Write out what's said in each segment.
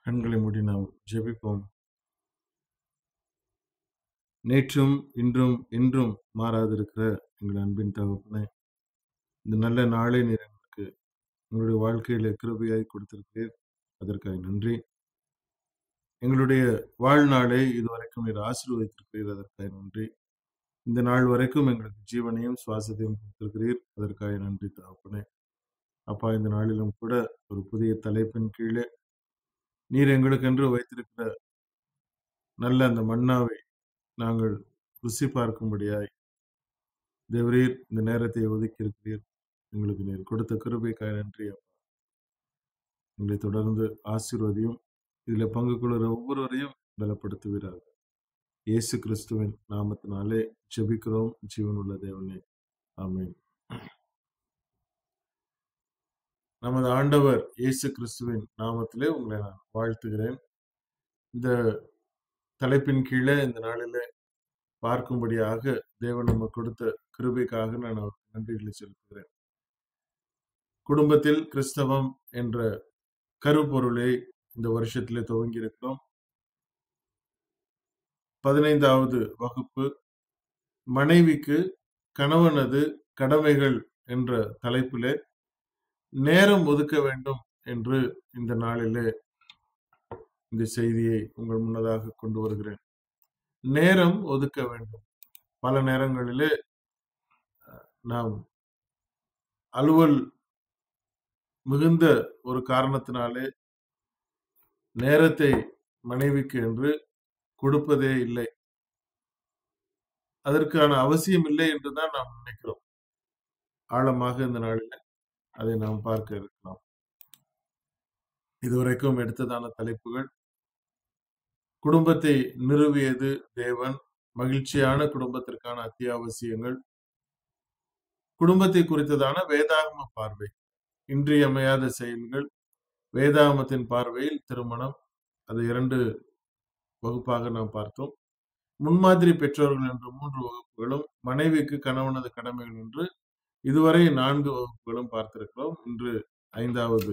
கண்களை மூடி நாம் ஜெபிப்போம் நேற்றும் இன்றும் என்றும் மாறாதிருக்கிற எங்கள் அன்பின் தகப்பனே இந்த நல்ல நாளை நீர் எங்களுக்கு உங்களுடைய வாழ்க்கையில கிருபையாய் கொடுத்திருக்கிறீர் அதற்காக நன்றி எங்களுடைய வாழ்நாளை இதுவரைக்கும் நீர் ஆசீர்வதித்திருக்கிறீர் அதற்காக நன்றி இந்த நாள் வரைக்கும் எங்களுக்கு ஜீவனையும் சுவாசத்தையும் கொடுத்திருக்கிறீர் அதற்காக நன்றி தகப்பனே அப்பா இந்த நாளிலும் கூட ஒரு புதிய தலைப்பின் கீழே நீர் எங்களுக்கென்று வைத்திருக்கிற நல்ல அந்த மன்னாவை நாங்கள் ருசி பார்க்கும்படியாய் தேவரீர் இந்த நேரத்தை ஒதுக்கி இருக்கிறீர் எங்களுக்கு நீர் கொடுத்த கிருபைக்காய் நன்றி அப்பா எங்களை தொடர்ந்து ஆசீர்வதியும் இதில் பங்கு கொள்கிற ஒவ்வொருவரையும் பலப்படுத்துவீராக இயேசு கிறிஸ்துவின் நாமத்தினாலே ஜெபிக்கிறோம் ஜீவனுள்ள தேவனே ஆமென் நமது ஆண்டவர் இயேசு கிறிஸ்துவின் நாமத்திலே உங்களை நான் வாழ்த்துகிறேன் இந்த தலைப்பின் கீழே இந்த நாளிலே பார்க்கும்படியாக தேவன் நம்ம கொடுத்த கிருபைக்காக நான் அவருக்கு நன்றிகளை செலுத்துகிறேன் குடும்பத்தில் கிறிஸ்தவம் என்ற கருப்பொருளை இந்த வருஷத்திலே துவங்கி இருக்கிறோம் பதினைந்தாவது வகுப்பு மனைவிக்கு கணவனது கடமைகள் என்ற தலைப்பிலே நேரம் ஒதுக்க வேண்டும் என்று இந்த நாளிலே இந்த செய்தியை உங்கள் முன்னதாக கொண்டு வருகிறேன் நேரம் ஒதுக்க வேண்டும் பல நேரங்களிலே நாம் அலுவல் மிகுந்த ஒரு காரணத்தினாலே நேரத்தை மனைவிக்கு என்று கொடுப்பதே இல்லை அதற்கான அவசியம் இல்லை என்றுதான் நாம் நினைக்கிறோம் ஆழமாக இந்த நாளில் அதை நாம் பார்க்க இருக்கலாம் இதுவரைக்கும் எடுத்ததான தலைப்புகள் குடும்பத்தை நிறுவியது தேவன் மகிழ்ச்சியான குடும்பத்திற்கான அத்தியாவசியங்கள் குடும்பத்தை குறித்ததான வேதாகம பார்வை இன்றியமையாத செயல்கள் வேதாகமத்தின் பார்வையில் திருமணம் அது இரண்டு வகுப்பாக நாம் பார்த்தோம் முன்மாதிரி பெற்றோர்கள் என்ற மூன்று வகுப்புகளும் மனைவிக்கு கணவனது கடமைகள் என்று இதுவரை நான்கு வகுப்புகளும் பார்த்திருக்கிறோம் இன்று ஐந்தாவது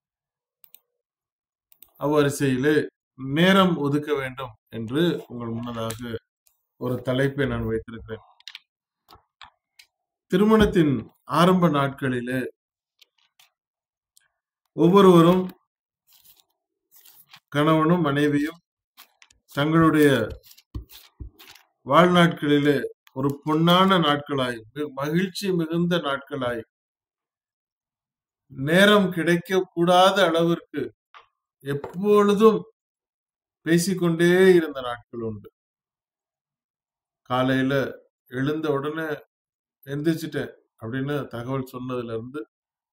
அவ்வரிசையிலே நேரம் ஒதுக்க வேண்டும் என்று உங்கள் முன்னதாக ஒரு தலைப்பை நான் வைத்திருக்கிறேன் திருமணத்தின் ஆரம்ப நாட்களிலே ஒவ்வொருவரும் கணவனும் மனைவியும் தங்களுடைய வாழ்நாட்களிலே ஒரு பொன்னான நாட்களாய் மகிழ்ச்சி மிகுந்த நாட்களாய் நேரம் கிடைக்க கூடாத அளவிற்கு எப்பொழுதும் பேசிக்கொண்டே இருந்த நாட்கள் உண்டு காலையில எழுந்த உடனே எந்திரிச்சிட்டேன் அப்படின்னு தகவல் சொன்னதுல இருந்து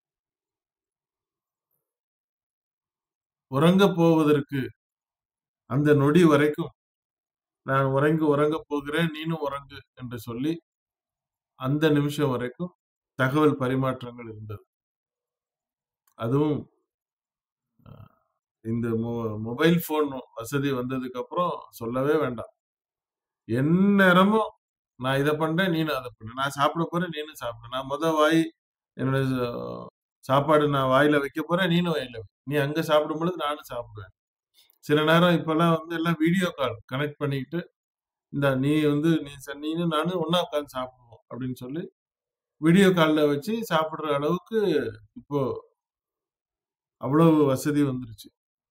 உறங்க போவதற்கு அந்த நொடி வரைக்கும் நான் உறங்கி உறங்க போகிறேன் நீனும் உறங்கு என்று சொல்லி அந்த நிமிஷம் வரைக்கும் தகவல் பரிமாற்றங்கள் இருந்தது அதுவும் இந்த மொபைல் போன் வசதி வந்ததுக்கு அப்புறம் சொல்லவே வேண்டாம் எந்நேரமும் நான் இதை பண்றேன் நீனும் அதை பண்ண நான் சாப்பிட போறேன் நீனும் சாப்பிட நான் முத வாய் என்னோட சாப்பாடு நான் வாயில வைக்க போறேன் நீனும் வாயில நீ அங்க சாப்பிடும் பொழுது நானும் சாப்பிடுவேன் சில நேரம் இப்பெல்லாம் வந்து எல்லாம் வீடியோ கால் கனெக்ட் பண்ணிக்கிட்டு இந்த நீ வந்து நீ நீனும் நானும் ஒன்னா உட்காந்து சாப்பிடுவோம் அப்படின்னு சொல்லி வீடியோ காலில் வச்சு சாப்பிடுற அளவுக்கு இப்போ அவ்வளவு வசதி வந்துருச்சு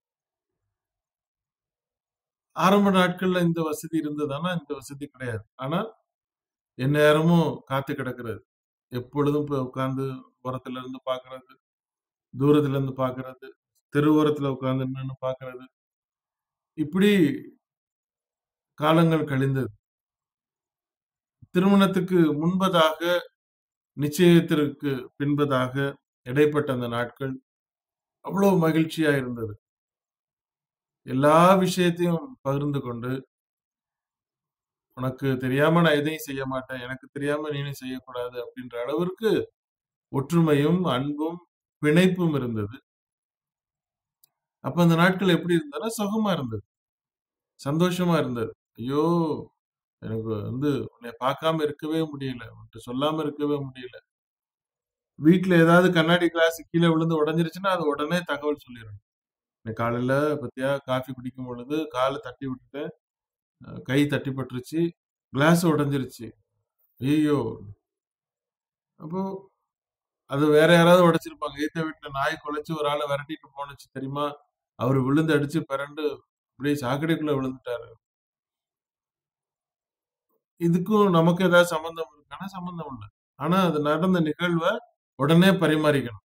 ஆரம்ப நாட்கள்ல இந்த வசதி இருந்ததானா இந்த வசதி கிடையாது ஆனா எந்நேரமும் காத்து கிடக்கிறது எப்பொழுதும் போய் உட்கார்ந்து ஓரத்துல இருந்து பாக்குறது தூரத்துல இருந்து பாக்குறது தெருவோரத்துல உட்கார்ந்து நின்று பாக்குறது இப்படி காலங்கள் கழிந்தது திருமணத்துக்கு முன்பதாக நிச்சயத்திற்கு பின்பதாக இடைப்பட்ட அந்த நாட்கள் அவ்வளவு மகிழ்ச்சியா இருந்தது எல்லா விஷயத்தையும் பகிர்ந்து கொண்டு உனக்கு தெரியாம நான் எதையும் செய்ய மாட்டேன் எனக்கு தெரியாம நீனும் செய்யக்கூடாது அப்படின்ற அளவிற்கு ஒற்றுமையும் அன்பும் பிணைப்பும் இருந்தது அப்ப அந்த நாட்கள் எப்படி இருந்ததுன்னா சுகமா இருந்தது சந்தோஷமா இருந்தது ஐயோ எனக்கு வந்து உன்னை பார்க்காம இருக்கவே முடியல உன்கிட்ட சொல்லாம இருக்கவே முடியல வீட்டுல ஏதாவது கண்ணாடி கிளாஸ் கீழே விழுந்து உடஞ்சிருச்சுன்னா அது உடனே தகவல் சொல்லிடணும் இன்னைக்கு காலையில பாத்தியா காஃபி குடிக்கும் பொழுது கால தட்டி விட்டுட்டேன். அ கை தட்டிப்பட்டுருச்சு. கிளாஸ் உடைஞ்சிருச்சு. ஐயய்யோ! அப்போ அது வேற யாராவது உடைச்சிருப்பாங்க. எதுத்த வீட்ல நாய் குலைச்சு ஒரு ஆள விரட்டிட்டு போனுச்சு தெரியுமா? அவரு விழுந்து அடிச்சு பெரண்டு அப்படியே சாக்கடைக்குள்ள விழுந்துட்டாரு. இதுக்கும் நமக்கு ஏதாவது சம்மந்தம் இருக்கான்னா, சம்மந்தம் இல்ல. ஆனா அது நடந்த நிகழ்வ உடனே பரிமாறிக்கணும்.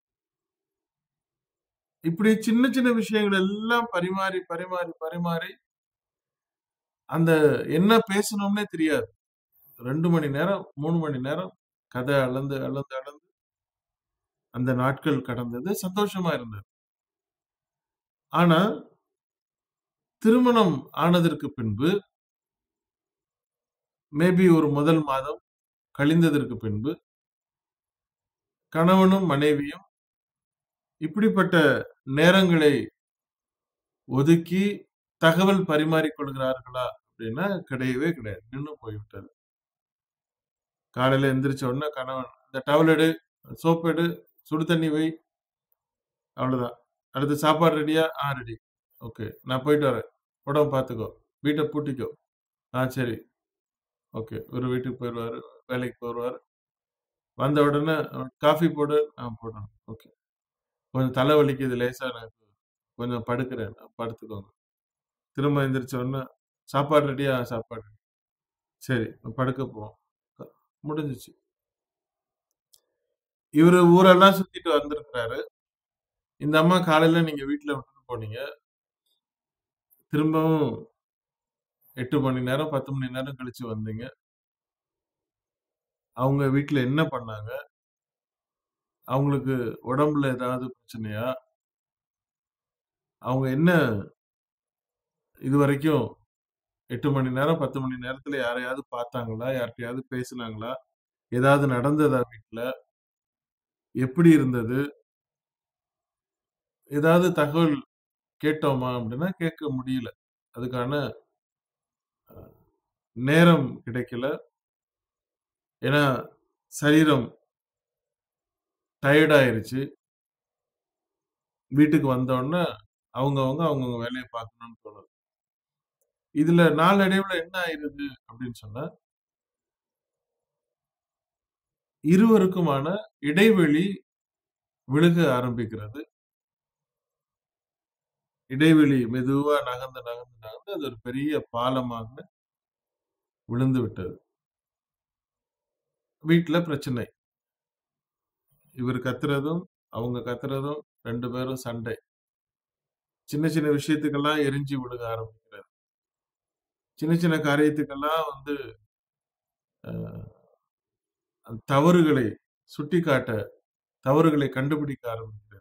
இப்படி சின்ன சின்ன விஷயங்கள் எல்லாம் பரிமாறி, பரிமாறி, பரிமாறி அந்த என்ன பேசுனோம்னே தெரியாது. 2 மணி நேரம், 3 மணி நேரம் கத அளந்து, அளந்து, அளந்து அந்த நாட்கள் கடந்தது. சந்தோஷமா இருந்தது. ஆனா திருமணம் ஆனதற்கு பின்பு மேபி ஒரு முதல் மாதம் கழிந்ததற்கு பின்பு கணவனும், மனைவியும் இப்படிப்பட்ட நேரங்களை ஒதுக்கி தகவல் பரிமாறிக் கொள்கிறார்களா? அப்படின்னா கிடையவே கிடையாது. நின்னு போய்விட்டது. காலையில எந்திரிச்ச உடனே கணவன், "இந்த டவல் எடு, சோப் எடு, சுடு தண்ணி வை." அவ்வளவுதான். அடுத்து சாப்பாடு ரெடியா? ஆ ரெடி. ஓகே. நான் போயிட்டு வரேன். உடம்ப பார்த்துக்கோ. வீட்ட பூட்டிக்கோ. ஆ சரி. ஓகே. இவரு வீட்டுக்கு போயிருவாரு. வேலைக்கு போயிருவாரு. வந்த உடனே காஃபி போடு. ஆ போடுறேன். ஓகே. கொஞ்சம் தலை வலிக்குது லேசா எனக்கு. கொஞ்சம் படுக்கிறேன். படுத்துக்கோங்க. திரும்ப எந்திரிச்ச உடனே சாப்பாடு ரெடியா? சாப்பாடு. சரி. படுக்க போவோம். க முடிஞ்சுச்சு. இவரு ஊரெல்லாம் சுத்திட்டு வந்திருக்கிறாரு. இந்த அம்மா காலையில நீங்க வீட்ல விட்டுட்டு போனீங்க. திரும்பவும் 8 மணி நேரம், 10 மணி நேரம் கழிச்சு வந்தீங்க. அவங்க வீட்ல என்ன பண்ணாங்க? அவங்களுக்கு உடம்புல ஏதாவது பிரச்சனையா? அவங்க என்ன இதுவரைக்கும் 8 மணி நேரம், 10 மணி நேரத்துல யாரையாவது பார்த்தாங்களா? யார்ட்டயாவது பேசுனாங்களா? ஏதாவது நடந்ததா வீட்ல? எப்படி இருந்தது? ஏதாவது தகவல் கேட்டோமா? அப்படின்னா கேட்க முடியல. அதுக்கான அ நேரம் கிடைக்கல. ஏன்னா சரீரம் டயர்ட் ஆயிருச்சு. வீட்டுக்கு வந்தோனே அவங்கவங்க அவங்கவங்க வேலைய பார்க்கணும்னு தோணுது. இதுல நாளடைவுல என்ன ஆயிருது அப்படின்னு சொன்னா இருவருக்குமான இடைவெளி விழுக ஆரம்பிக்கிறது. இடைவெளி மெதுவா நகர்ந்து, நகர்ந்து, நகர்ந்து அது ஒரு பெரிய பாலமாக விழுந்து விட்டது. வீட்ல பிரச்சனை. இவரு கத்துறதும், அவங்க கத்துறதும் 2 பேரும் சண்டை. சின்ன சின்ன விஷயத்துக்கெல்லாம் எரிஞ்சு விழுக ஆரம்பிக்கிறது. சின்ன சின்ன காரியத்துக்கெல்லாம் வந்து அ தவறுகளை சுட்டிக்காட்ட, தவறுகளை கண்டுபிடிக்க ஆரம்பிக்கிறது.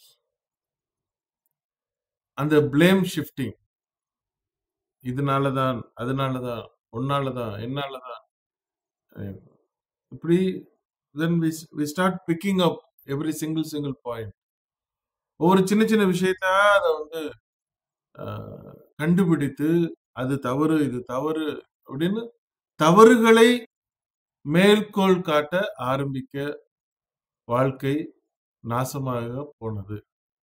அந்த பிளேம் ஷிஃப்டிங். இதனால தான், அதனால தான், உன்னால தான், என்னால தான். அ இப்படி then we we start picking up every single single point. ஒவ்வொரு சின்ன சின்ன விஷயத்தா அத வந்து அ கண்டுபிடித்து, அது தவறு, இது தவறு அப்படின்னு தவறுகளை மேல்கோள் காட்ட ஆரம்பிக்க வாழ்க்கை நாசமாக போனது.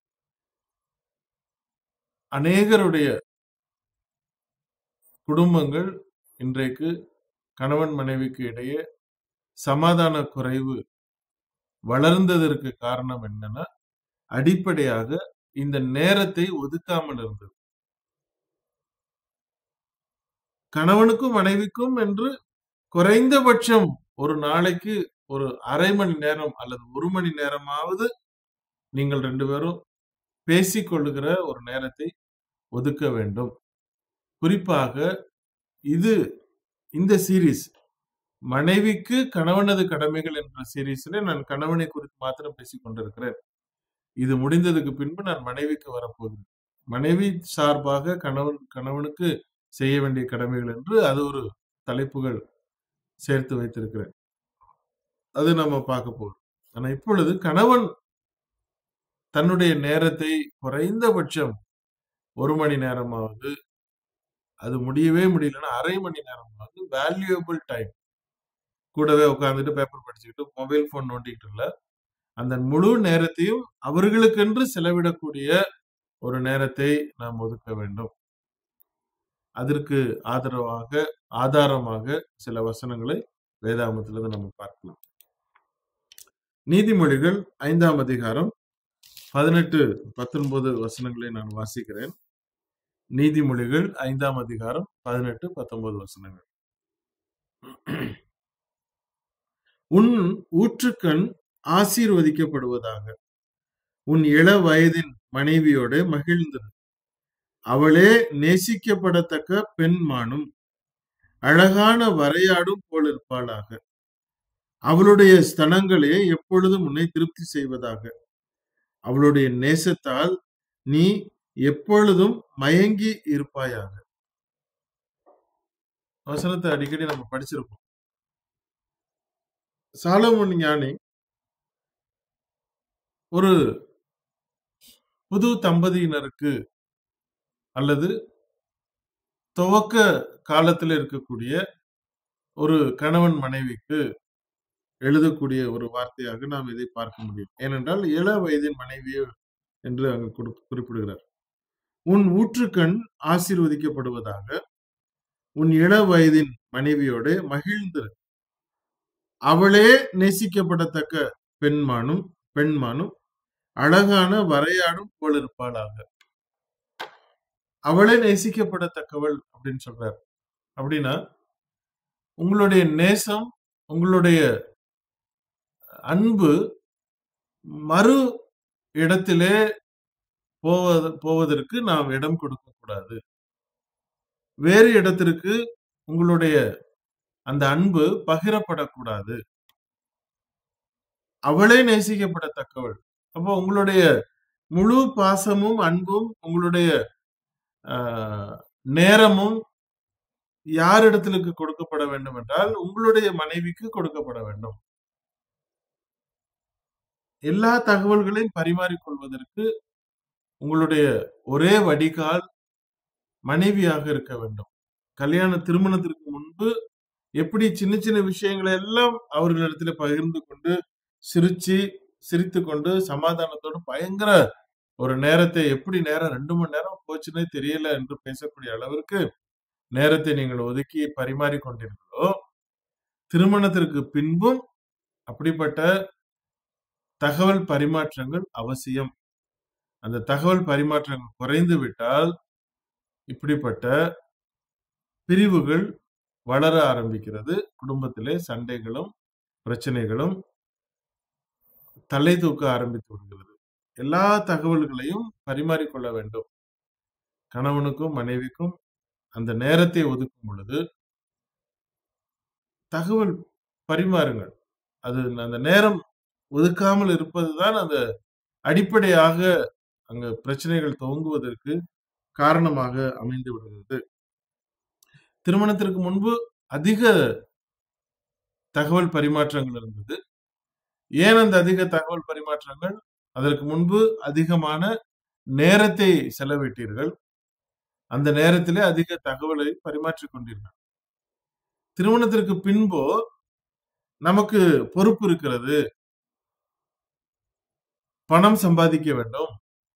அநேகருடைய குடும்பங்கள் இன்றைக்கு கணவன் மனைவிக்கு இடையே சமாதான குறைவு வளர்ந்ததற்கு காரணம் என்னன்னா, அடிப்படையாக இந்த நேரத்தை ஒதுக்காமல் இருந்தது. கணவனுக்கும், மனைவிக்கும் என்று குறைந்தபட்சம் ஒரு நாளைக்கு ஒரு 1/2 மணி நேரம் அல்லது 1 மணி நேரமாவது நீங்கள் 2 பேரும் பேசிக் கொள்ளுகிற ஒரு நேரத்தை ஒதுக்க வேண்டும். குறிப்பாக இது இந்த சீரிஸ் மனைவிக்கு கணவனது கடமைகள் என்ற சீரிஸ்ல நான் கணவனை குறித்து மாத்திரம் பேசிக் கொண்டிருக்கிறேன். இது முடிந்ததுக்கு பின்பு நான் மனைவிக்கு வரப்போகிறேன். மனைவி சார்பாக கணவன் கணவனுக்கு செய்ய வேண்டிய கடமைகள் என்று அது ஒரு தலைப்புகள் சேர்த்து வைத்திருக்கிறேன். அது நம்ம பார்க்க போறோம். ஆனா இப்பொழுது கணவன் தன்னுடைய நேரத்தை குறைந்தபட்சம் 1 மணி நேரமாவது, அது முடியவே முடியலன்னா 1/2 மணி நேரமாவது வேல்யூயபிள் டைம். கூடவே உட்கார்ந்துட்டு பேப்பர் படிச்சுக்கிட்டு, மொபைல் ஃபோன் நோண்டிக்கிட்டு இல்ல. அந்த முழு நேரத்தையும் அவர்களுக்கென்று செலவிடக்கூடிய ஒரு நேரத்தை நாம் ஒதுக்க வேண்டும் அதற்கு ஆதரவாக ஆதாரமாக சில வசனங்களை வேதாமத்திலிருந்து நம்ம பார்க்கலாம் நீதிமொழிகள் ஐந்தாம் அதிகாரம் பதினெட்டு பத்தொன்பது வசனங்களை நான் வாசிக்கிறேன் நீதிமொழிகள் ஐந்தாம் அதிகாரம் பதினெட்டு பத்தொன்பது வசனங்கள் உன் ஊற்றுக்கண் ஆசீர்வதிக்கப்படுவதாக உன் இள வயதின் மனைவியோடு மகிழ்ந்தது அவளே நேசிக்கப்படத்தக்க பெண்மானும் அழகான வரையாடும் போல் இருப்பாளாக அவளுடைய ஸ்தனங்களே எப்பொழுதும் உன்னை திருப்தி செய்வதாக அவளுடைய நேசத்தால் நீ எப்பொழுதும் மயங்கி இருப்பாயாக வசனத்தை அடிக்கடி நம்ம படிச்சிருப்போம் சாலமன் ஞானி ஒரு புது தம்பதியினருக்கு அல்லது துவக்க காலத்தில் இருக்கக்கூடிய ஒரு கணவன் மனைவிக்கு எழுதக்கூடிய ஒரு வார்த்தையாக நாம் இதை பார்க்க முடியும் ஏனென்றால் இள வயதின் மனைவியோ என்று அங்கு குறிப்பிடுகிறார் உன் ஊற்றுக்கண் ஆசீர்வதிக்கப்படுவதாக உன் இள வயதின் மனைவியோடு மகிழ்ந்து அவளே நேசிக்கப்படத்தக்க பெண்மானும் பெண்மானும் அழகான வரையாடும் போல் இருப்பாளாக அவளே நேசிக்கப்படத்தக்கவள் அப்படின்னு சொல்றார் அப்படின்னா உங்களுடைய நேசம் உங்களுடைய அன்பு மறு இடத்திலே போவது போவதற்கு நாம் இடம் கொடுக்க கூடாது வேறு இடத்திற்கு உங்களுடைய அந்த அன்பு பகிரப்படக்கூடாது அவளே நேசிக்கப்படத்தக்கவள் அப்போ உங்களுடைய முழு பாசமும் அன்பும் உங்களுடைய நேரமும் யாரிடத்திற்கு கொடுக்கப்பட வேண்டும் என்றால் உங்களுடைய மனைவிக்கு கொடுக்கப்பட வேண்டும் எல்லா தகவல்களையும் பரிமாறிக்கொள்வதற்கு உங்களுடைய ஒரே வடிகால் மனைவியாக இருக்க வேண்டும் கல்யாண திருமணத்திற்கு முன்பு எப்படி சின்ன சின்ன விஷயங்களை எல்லாம் அவர்களிடத்துல பகிர்ந்து கொண்டு சிரிச்சு சிரித்து கொண்டு சமாதானத்தோடு பயங்கர ஒரு நேரத்தை எப்படி நேரம் ரெண்டு மணி நேரம் போச்சுன்னே தெரியல என்று பேசக்கூடிய அளவிற்கு நேரத்தை நீங்கள் ஒதுக்கி பரிமாறி கொண்டீர்களோ திருமணத்திற்கு பின்பும் அப்படிப்பட்ட தகவல் பரிமாற்றங்கள் அவசியம் அந்த தகவல் பரிமாற்றங்கள் குறைந்து விட்டால் இப்படிப்பட்ட பிரிவுகள் வளர ஆரம்பிக்கிறது குடும்பத்திலே சண்டைகளும் பிரச்சனைகளும் தலை தூக்க ஆரம்பித்து விடுகிறது எல்லா தகவல்களையும் பரிமாறிக்கொள்ள வேண்டும் கணவனுக்கும் மனைவிக்கும் அந்த நேரத்தை ஒதுக்கும் பொழுது தகவல் பரிமாறுங்கள் அது அந்த நேரம் ஒதுக்காமல் இருப்பதுதான் அந்த அடிப்படையாக அங்க பிரச்சனைகள் துவங்குவதற்கு காரணமாக அமைந்து விடுகிறது திருமணத்திற்கு முன்பு அதிக தகவல் பரிமாற்றங்கள் இருந்தது ஏன் அந்த அதிக தகவல் பரிமாற்றங்கள் அதற்கு முன்பு அதிகமான நேரத்தை செலவிட்டீர்கள் அந்த நேரத்திலே அதிக தகவலை பரிமாற்றிக் கொண்டீர்கள் திருமணத்திற்கு பின்போ நமக்கு பொறுப்பு இருக்கிறது பணம் சம்பாதிக்க வேண்டும்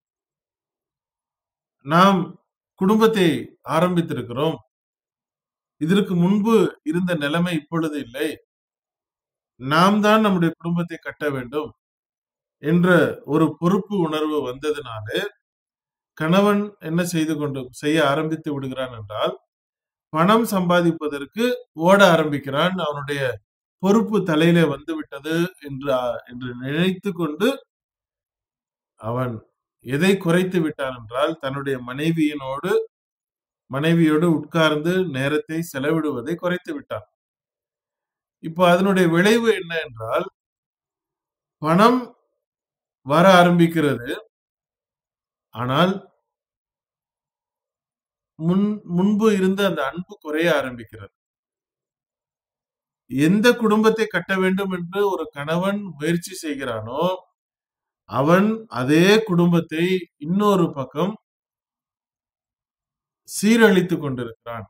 நாம் குடும்பத்தை ஆரம்பித்திருக்கிறோம் இதற்கு முன்பு இருந்த நிலைமை இப்பொழுது இல்லை நாம் தான் நம்முடைய குடும்பத்தை கட்ட வேண்டும் என்ற ஒரு பொறுப்பு உணர்வு வந்ததினாலே கணவன் என்ன செய்து கொண்டு செய்ய ஆரம்பித்து விடுகிறான் என்றால் பணம் சம்பாதிப்பதற்கு ஓட ஆரம்பிக்கிறான் அவனுடைய பொறுப்பு தலையிலே வந்து விட்டது என்று என்று நினைத்து கொண்டு அவன் எதை குறைத்து விட்டான் என்றால் தன்னுடைய மனைவியினோடு மனைவியோடு உட்கார்ந்து நேரத்தை செலவிடுவதை குறைத்து விட்டான் இப்போ அதனுடைய விளைவு என்ன என்றால் பணம் வர ஆரம்பிக்கிறது ஆனால் முன் முன்பு இருந்த அந்த அன்பு குறைய ஆரம்பிக்கிறது எந்த குடும்பத்தை கட்ட வேண்டும் என்று ஒரு கணவன் முயற்சி செய்கிறானோ அவன் அதே குடும்பத்தை இன்னொரு பக்கம் சீரழித்து கொண்டிருக்கிறான்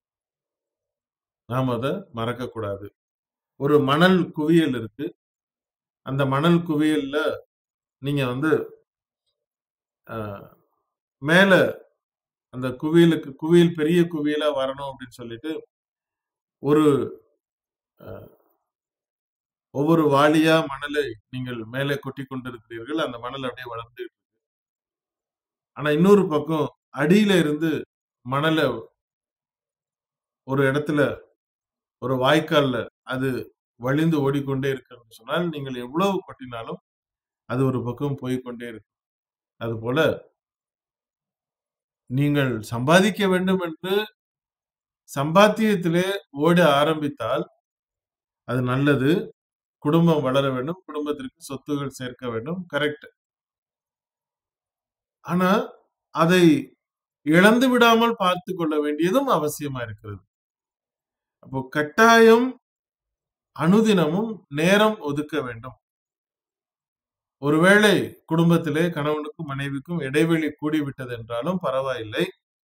நாம் அதை மறக்க கூடாது ஒரு மணல் குவியல் இருக்கு அந்த மணல் குவியல்ல நீங்க வந்து மேல அந்த குவியலுக்கு குவியல் பெரிய குவியலா வரணும் அப்படின்னு சொல்லிட்டு ஒரு அஹ், ஒவ்வொரு வாளியா மணலை நீங்கள் மேலே கொட்டி கொண்டிருக்கிறீர்கள் அந்த மணல் அப்படியே வளர்ந்து ஆனா இன்னொரு பக்கம் அடியில இருந்து மணலை ஒரு இடத்துல ஒரு வாய்க்கால்ல அது வழிந்து ஓடிக்கொண்டே இருக்கிறது சொன்னால் நீங்கள் எவ்வளவு கொட்டினாலும் அது ஒரு பக்கம் போய்க்கொண்டே இருக்கும் அது போல நீங்கள் சம்பாதிக்க வேண்டும் என்று சம்பாத்தியத்திலே ஓட ஆரம்பித்தால் அது நல்லது குடும்பம் வளர வேண்டும் குடும்பத்திற்கு சொத்துகள் சேர்க்க வேண்டும் கரெக்ட் ஆனா அதை இழந்து விடாமல் பார்த்து கொள்ள வேண்டியதும் அவசியமா இருக்கிறது அப்போ கட்டாயம் அனுதினமும் நேரம் ஒதுக்க வேண்டும் ஒருவேளை குடும்பத்திலே கணவனுக்கும் மனைவிக்கும் இடைவெளி கூடிவிட்டது என்றாலும் பரவாயில்லை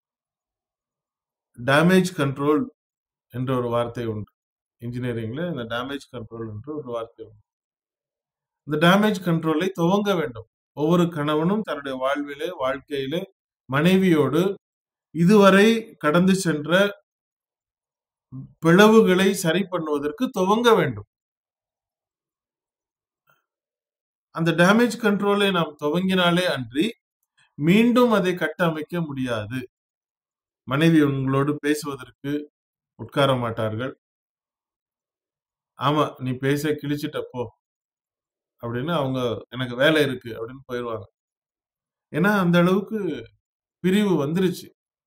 டேமேஜ் கண்ட்ரோல் என்ற ஒரு வார்த்தை உண்டு இன்ஜினியரிங்ல இந்த டேமேஜ் கண்ட்ரோல் என்ற ஒரு வார்த்தை உண்டு இந்த டேமேஜ் கண்ட்ரோலை துவங்க வேண்டும் ஒவ்வொரு கணவனும் தன்னுடைய வாழ்விலே வாழ்க்கையிலே மனைவியோடு இதுவரை கடந்து சென்ற பிளவுகளை சரி பண்ணுவதற்கு துவங்க வேண்டும் அந்த டேமேஜ் கண்ட்ரோலை நாம் துவங்கினாலே அன்றி மீண்டும் அதை கட்டமைக்க முடியாது மனைவி உங்களோடு பேசுவதற்கு உட்கார மாட்டார்கள் ஆமா நீ பேச கிழிச்சிட்ட போ அப்படின்னு அவங்க எனக்கு வேலை இருக்கு அப்படின்னு போயிடுவாங்க ஏன்னா அந்த அளவுக்கு பிரிவு வந்துருச்சு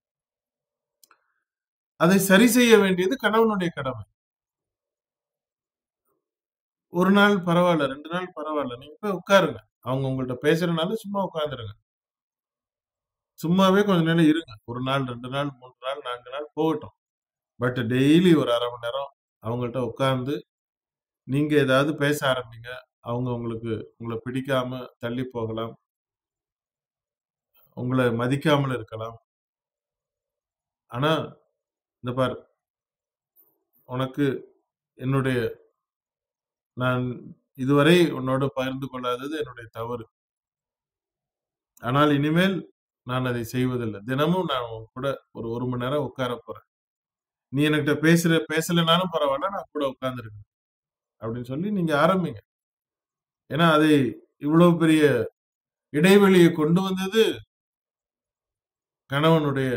அதை சரி செய்ய வேண்டியது கணவனுடைய கடமை ஒரு நாள் பரவாயில்ல ரெண்டு நாள் பரவாயில்ல நீங்க போய் உட்காருங்க அவங்க உங்கள்ட்ட பேசுறதுனால சும்மா உட்காந்துருங்க சும்மாவே கொஞ்ச நேரம் இருங்க ஒரு நாள் ரெண்டு நாள் மூணு நாள் நான்கு நாள் போகட்டும் பட் டெய்லி ஒரு அரை மணி நேரம் அவங்கள்ட்ட உட்கார்ந்து நீங்க ஏதாவது பேச ஆரம்பிங்க அவங்க உங்களுக்கு உங்களை பிடிக்காம தள்ளி போகலாம் உங்களை மதிக்காமல் இருக்கலாம் ஆனா இந்த பார் உனக்கு என்னுடைய நான் இதுவரை உன்னோட பகிர்ந்து கொள்ளாதது என்னுடைய தவறு ஆனால் இனிமேல் நான் அதை செய்வதில்லை தினமும் நான் உன் கூட ஒரு ஒரு மணி நேரம் உட்கார போறேன் நீ என்கிட்ட பேசுற பேசலைனாலும் பரவாயில்ல நான் கூட உட்கார்ந்துருக்கேன் அப்படின்னு சொல்லி நீங்க ஆரம்பிங்க ஏன்னா அதை இவ்வளவு பெரிய இடைவெளியை கொண்டு வந்தது கணவனுடைய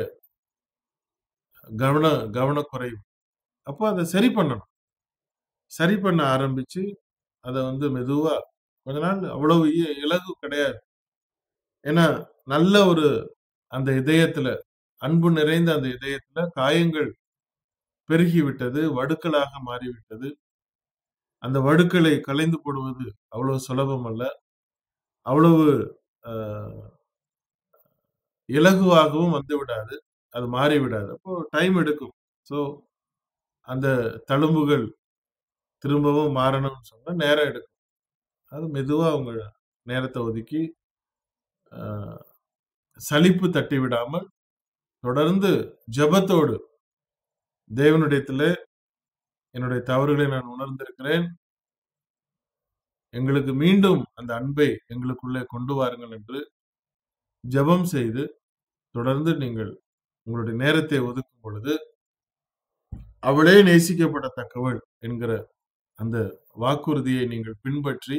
கவன கவனக்குறைவு அப்போ அதை சரி பண்ணணும் சரி பண்ண ஆரம்பிச்சு அதை வந்து மெதுவா கொஞ்ச நாள் அவ்வளவு இ- இலகு கிடையாது ஏன்னா நல்ல ஒரு அந்த இதயத்துல அன்பு நிறைந்த அந்த இதயத்துல காயங்கள் பெருகி விட்டது வடுக்களாக மாறிவிட்டது அந்த வடுக்களை கலைந்து போடுவது அவ்வளவு சுலபம் அல்ல அவ்வளவு ஆஹ், இலகுவாகவும் வந்து விடாது அது மாறி விடாது அப்போ டைம் எடுக்கும் ஸோ அந்த தழும்புகள் திரும்பவும் மாறணும்னு சொன்னா நேரம் எடுக்கும் அது மெதுவா அவங்க நேரத்தை ஒதுக்கி ஆஹ், சலிப்பு தட்டி விடாமல் தொடர்ந்து ஜெபத்தோடு தேவனுடையத்துல என்னுடைய தவறுகளை நான் உணர்ந்திருக்கிறேன் எங்களுக்கு மீண்டும் அந்த அன்பை எங்களுக்குள்ளே கொண்டு வாருங்கள் என்று ஜெபம் செய்து தொடர்ந்து நீங்கள் உங்களுடைய நேரத்தை ஒதுக்கும் பொழுது அவளே நேசிக்கப்படத்தக்கவள் என்கிற அந்த வாக்குறுதியை நீங்கள் பின்பற்றி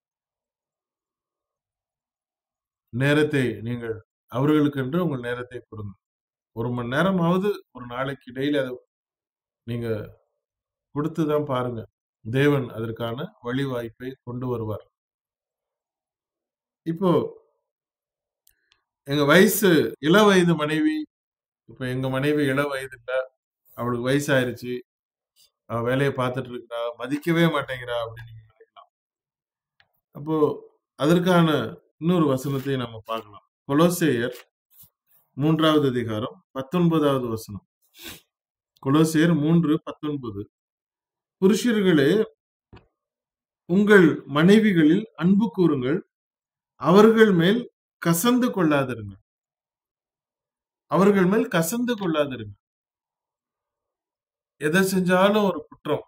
நேரத்தை நீங்கள் அவர்களுக்கென்று உங்கள் நேரத்தை கொடுங்க ஒரு மணி நேரமாவது ஒரு நாளைக்கு இடையில அதை நீங்க கொடுத்துதான் பாருங்க தேவன் அதற்கான வழி வாய்ப்பை கொண்டு வருவார் இப்போ எங்க வயசு இள வயது மனைவி இப்ப எங்க மனைவி இள வயது இல்ல அவளுக்கு வயசாயிருச்சு அவ வேலையை பார்த்துட்டு இருக்கா மதிக்கவே மாட்டேங்கிறா அப்படின்னு நீங்க நினைக்கலாம் அப்போ அதற்கான இன்னொரு வசனத்தை நம்ம பார்க்கலாம் கொலோசேயர் மூன்றாவது அதிகாரம் பத்தொன்பதாவது வசனம் கொலோசேயர் மூன்று பத்தொன்பது புருஷர்களே உங்கள் மனைவிகளில் அன்பு கூறுங்கள் அவர்கள் மேல் கசந்து கொள்ளாதிருங்க அவர்கள் மேல் கசந்து கொள்ளாதிருங்க எதை செஞ்சாலும் ஒரு குற்றம்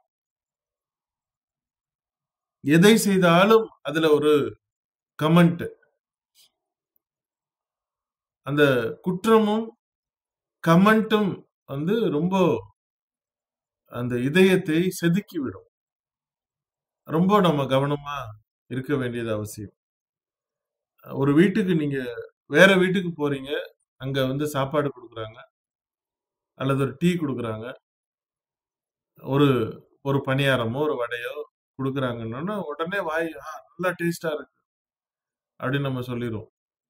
எதை செய்தாலும் அதுல ஒரு கமெண்ட் அந்த குற்றமும் கமெண்ட்டும் வந்து ரொம்ப அந்த இதயத்தை செதுக்கிவிடும் ரொம்ப நம்ம கவனமா இருக்க வேண்டியது அவசியம் ஒரு வீட்டுக்கு நீங்க வேற வீட்டுக்கு போறீங்க அங்க வந்து சாப்பாடு கொடுக்குறாங்க அல்லது ஒரு டீ கொடுக்குறாங்க ஒரு ஒரு பணியாரமோ ஒரு வடையோ கொடுக்குறாங்கன்னா உடனே வாய் "ஆ, நல்லா டேஸ்டா இருக்கு அப்படின்னு நம்ம சொல்லிடுவோம்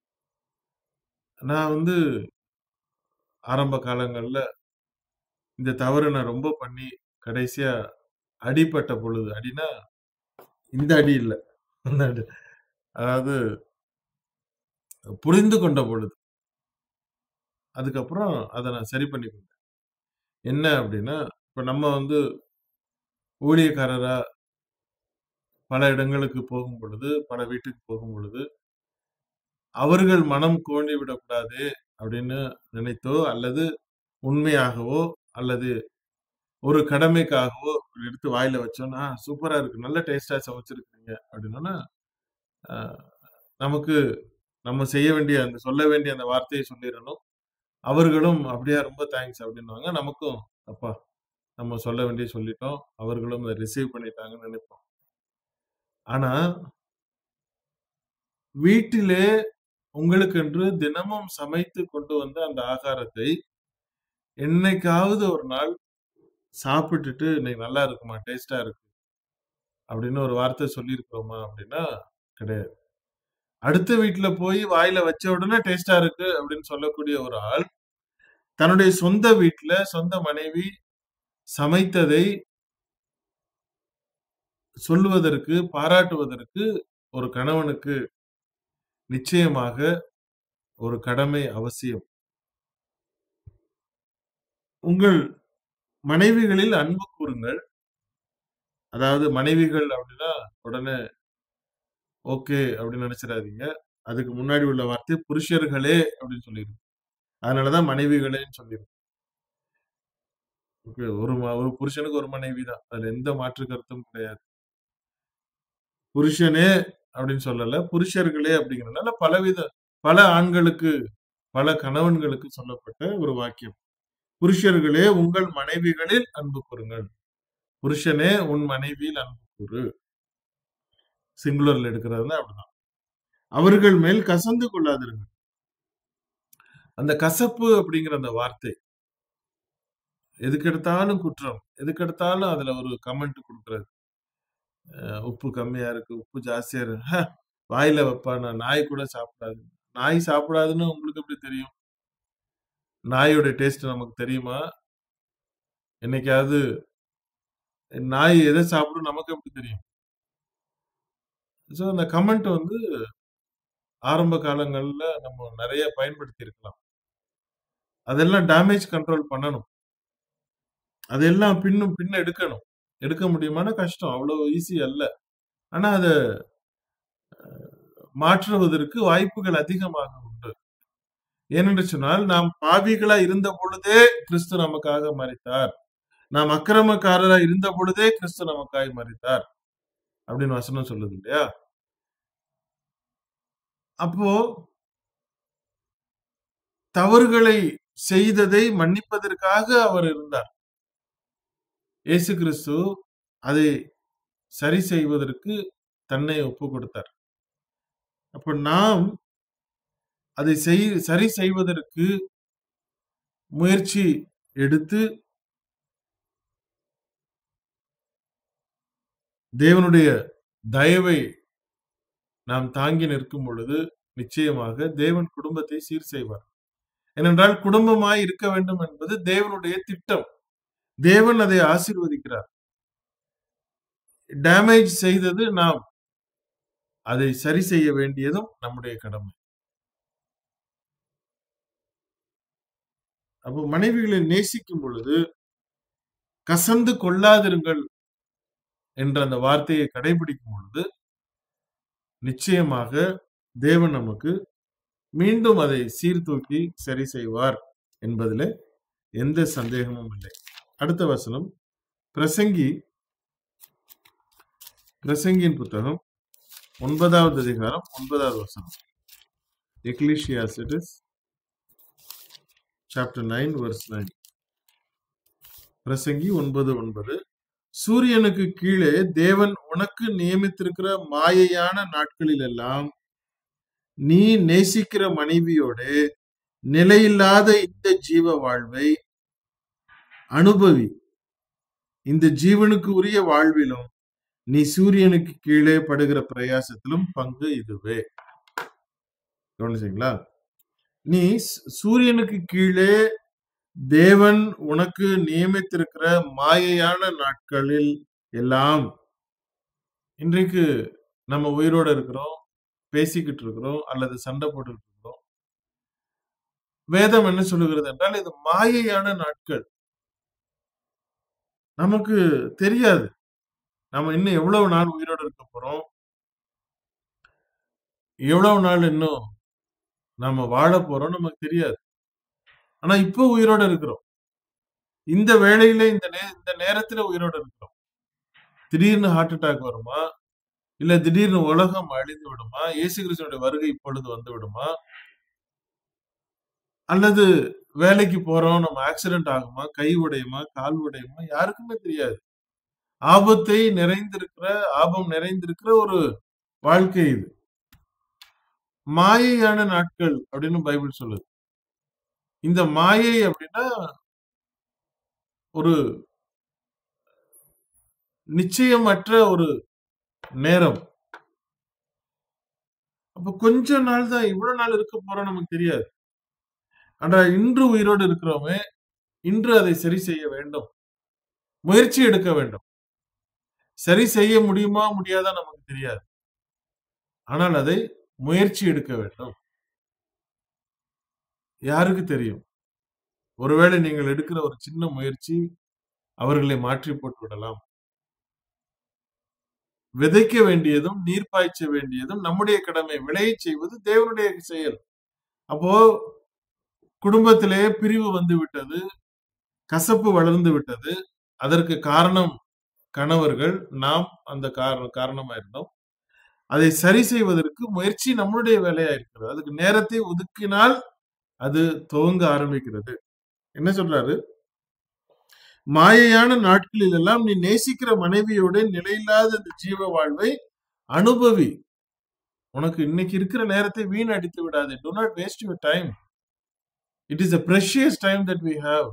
நான் வந்து ஆரம்ப காலங்கள்ல இந்த தவறு நான் ரொம்ப பண்ணி கடைசியா அடிபட்ட பொழுது அடினா இந்த அடி இல்ல அந்த அடி அதாவது புரிந்து கொண்ட பொழுது அதுக்கப்புறம் அதை நான் சரி பண்ணி கொண்டேன் என்ன அப்படின்னா இப்ப நம்ம வந்து ஊழியக்காரரா பல இடங்களுக்கு போகும் பொழுது பல வீட்டுக்கு போகும் பொழுது அவர்கள் மனம் கோணி விடக்கூடாது அப்படின்னு நினைத்தோ அல்லது உண்மையாகவோ அல்லது ஒரு கடமைக்காகவோ எடுத்து வாயில வச்சோம்னா சூப்பரா இருக்கு நல்ல டேஸ்டா சமைச்சிருக்கீங்க அப்படின்னா ஆஹ், நமக்கு நம்ம செய்ய வேண்டிய அந்த சொல்ல வேண்டிய அந்த வார்த்தையை சொல்லிடணும் அவர்களும் அப்படியா ரொம்ப தேங்க்ஸ் அப்படின்னுவாங்க நமக்கும் அப்பா நம்ம சொல்ல வேண்டிய சொல்லிட்டோம் அவர்களும் அதை ரிசீவ் பண்ணிட்டாங்கன்னு நினைப்போம் ஆனா வீட்டிலே உங்களுக்கென்று தினமும் சமைத்து கொண்டு வந்த அந்த ஆகாரத்தை என்னைக்காவது ஒரு நாள் சாப்பிட்டுட்டு இன்னைக்கு நல்லா இருக்குமா டேஸ்டா இருக்கு அப்படின்னு ஒரு வார்த்தை சொல்லியிருக்கிறோமா அப்படின்னா கிடையாது அடுத்த வீட்டுல போய் வாயில வச்ச உடனே டேஸ்டா இருக்கு அப்படின்னு சொல்லக்கூடிய ஒரு ஆள் தன்னுடைய சொந்த வீட்டுல சொந்த மனைவி சமைத்ததை சொல்லுவதற்கு பாராட்டுவதற்கு ஒரு கணவனுக்கு நிச்சயமாக ஒரு கடமை அவசியம் உங்கள் மனைவிகளில் அன்பு கூறுங்கள் அதாவது மனைவிகள் அப்படின்னா உடனே ஓகே அப்படின்னு நினைச்சிடாதீங்க அதுக்கு முன்னாடி உள்ள வார்த்தை புருஷர்களே அப்படின்னு சொல்லிருக்கு அதனாலதான் மனைவிகளேன்னு சொல்லிருக்கு ஓகே ஒரு ம- ஒரு புருஷனுக்கு ஒரு மனைவி தான் அதுல எந்த மாற்று கருத்தும் கிடையாது புருஷனே அப்படின்னு சொல்லல புருஷர்களே அப்படிங்கறதுனால பலவித பல ஆண்களுக்கு பல கணவன்களுக்கு சொல்லப்பட்ட ஒரு வாக்கியம் புருஷர்களே உங்கள் மனைவிகளில் அன்பு கூறுங்கள் புருஷனே உன் மனைவியில் அன்பு கூறு சிங்குலர்ல எடுக்கிறதுனா அப்படிதான் அவர்கள் மேல் கசந்து கொள்ளாதிருங்கள் அந்த கசப்பு அப்படிங்கிற அந்த வார்த்தை எதுக்கெடுத்தாலும் குற்றம் எதுக்கெடுத்தாலும் அதுல ஒரு கமெண்ட் கொடுக்கறது அஹ் உப்பு கம்மியா இருக்கு உப்பு ஜாஸ்தியா இருக்கு ஹ, வாயில வைப்பா நான் நாய் கூட சாப்பிடாது நாய் சாப்பிடாதுன்னு உங்களுக்கு எப்படி தெரியும் நாயோட டேஸ்ட் நமக்கு தெரியுமா என்னைக்காவது நாய் எதை சாப்பிடும் நமக்கு எப்படி தெரியும் ஸோ அந்த கமெண்ட் வந்து ஆரம்ப காலங்கள்ல நம்ம நிறைய பயன்படுத்தி இருக்கலாம் அதெல்லாம் டேமேஜ் கண்ட்ரோல் பண்ணணும் அதெல்லாம் பின்னும் பின்ன எடுக்கணும் எடுக்க முடியுமான கஷ்டம் அவ்வளவு ஈஸி அல்ல ஆனா அதை மாற்றுவதற்கு வாய்ப்புகள் அதிகமாக உண்டு ஏனென்று சொன்னால் நாம் பாவிகளா இருந்த பொழுதே கிறிஸ்து நமக்காக மறித்தார் நாம் அக்கிரமக்காரரா இருந்த பொழுதே கிறிஸ்து நமக்காக மறித்தார் அப்படின்னு வசனம் சொல்லுது இல்லையா அப்போ தவறுகளை செய்ததை மன்னிப்பதற்காக அவர் இருந்தார் இயேசு கிறிஸ்து அதை சரி செய்வதற்கு தன்னை ஒப்பு கொடுத்தார் அப்ப நாம் அதை செய் சரி செய்வதற்கு முயற்சி எடுத்து தேவனுடைய தயவை நாம் தாங்கி நிற்கும் பொழுது நிச்சயமாக தேவன் குடும்பத்தை சீர் செய்வார் ஏனென்றால் குடும்பமாய் இருக்க வேண்டும் என்பது தேவனுடைய திட்டம் தேவன் அதை ஆசீர்வதிக்கிறார் டேமேஜ் செய்தது நாம் அதை சரி செய்ய வேண்டியதும் நம்முடைய கடமை அப்போ மனைவிகளை நேசிக்கும் பொழுது கசந்து கொள்ளாதிருங்கள் என்ற அந்த வார்த்தையை கடைபிடிக்கும் பொழுது நிச்சயமாக தேவன் நமக்கு மீண்டும் அதை சீர்தூக்கி சரி செய்வார் என்பதில் எந்த சந்தேகமும் இல்லை அடுத்த வசனம் பிரசங்கி பிரசங்கியின் புத்தகம் ஒன்பதாவது அதிகாரம் ஒன்பதாவது வசனம் Ecclesiastes chapter nine verse nine பிரசங்கி ஒன்பது ஒன்பது சூரியனுக்கு கீழே தேவன் உனக்கு நியமித்திருக்கிற மாயையான நாட்களில் எல்லாம் நீ நேசிக்கிற மனைவியோடு நிலையில்லாத இந்த ஜீவ வாழ்வை அனுபவி இந்த ஜீவனுக்கு உரிய வாழ்விலும் நீ சூரியனுக்கு கீழே படுகிற பிரயாசத்திலும் பங்கு இதுவே கவனிச்சீங்களா நீ சு- சூரியனுக்கு கீழே தேவன் உனக்கு நியமித்திருக்கிற மாயையான நாட்களில் எல்லாம் இன்றைக்கு நம்ம உயிரோட இருக்கிறோம் பேசிக்கிட்டு இருக்கிறோம் அல்லது சண்டை போட்டுக்கிட்டு இருக்கிறோம் வேதம் என்ன சொல்லுகிறது என்றால் இது மாயையான நாட்கள் நமக்கு தெரியாது நம்ம இன்னும் எவ்வளவு நாள் உயிரோட இருக்க போறோம் எவ்வளவு நாள் இன்னும் நாம வாழ போறோம் நமக்கு தெரியாது ஆனா இப்போ உயிரோட இருக்கிறோம் இந்த வேளையில இந்த நே இந்த நேரத்துல உயிரோட இருக்கிறோம் திடீர்னு ஹார்ட் அட்டாக் வருமா இல்ல திடீர்னு உலகம் அழிந்து விடுமா இயேசு கிறிஸ்துனுடைய வருகை இப்பொழுது வந்து விடுமா அல்லது வேலைக்கு போறோம் நம்ம ஆக்சிடென்ட் ஆகுமா கை உடையுமா கால் உடையுமா யாருக்குமே தெரியாது ஆபத்தை நிறைந்திருக்கிற ஆபம் நிறைந்திருக்கிற ஒரு வாழ்க்கை இது மாயையான நாட்கள் அப்படின்னு பைபிள் சொல்லுது இந்த மாயை அப்படின்னா ஒரு நிச்சயமற்ற ஒரு நேரம் அப்ப கொஞ்ச நாள் தான் இவ்வளவு நாள் இருக்க போறோம் நமக்கு தெரியாது ஆனா இன்று உயிரோடு இருக்கிறோமே இன்று அதை சரி செய்ய வேண்டும் முயற்சி எடுக்க வேண்டும் சரி செய்ய முடியுமா முடியாதா நமக்கு தெரியாது ஆனால் அதை முயற்சி எடுக்க வேண்டும் யாருக்கு தெரியும் ஒருவேளை நீங்கள் எடுக்கிற ஒரு சின்ன முயற்சி அவர்களை மாற்றி போட்டு விடலாம் விதைக்க வேண்டியதும் நீர் பாய்ச்ச வேண்டியதும் நம்முடைய கடமை விளையச் செய்வது தேவனுடைய செயல் அப்போ குடும்பத்திலே பிரிவு வந்து விட்டது கசப்பு வளர்ந்து விட்டது அதற்கு காரணம் கணவர்கள் நாம் அந்த காரண காரணமா இருந்தோம் அதை சரி செய்வதற்கு முயற்சி நம்மளுடைய வேலையா இருக்கிறது அதுக்கு நேரத்தை ஒதுக்கினால் அது துவங்க ஆரம்பிக்கிறது என்ன சொல்றாரு மாயையான நாட்களில் எல்லாம் நீ நேசிக்கிற மனைவியோட நிலையில்லாத இந்த ஜீவ வாழ்வை அனுபவி உனக்கு இன்னைக்கு இருக்கிற நேரத்தை வீண் அடித்து விடாதே do not waste your time it is a precious time that we have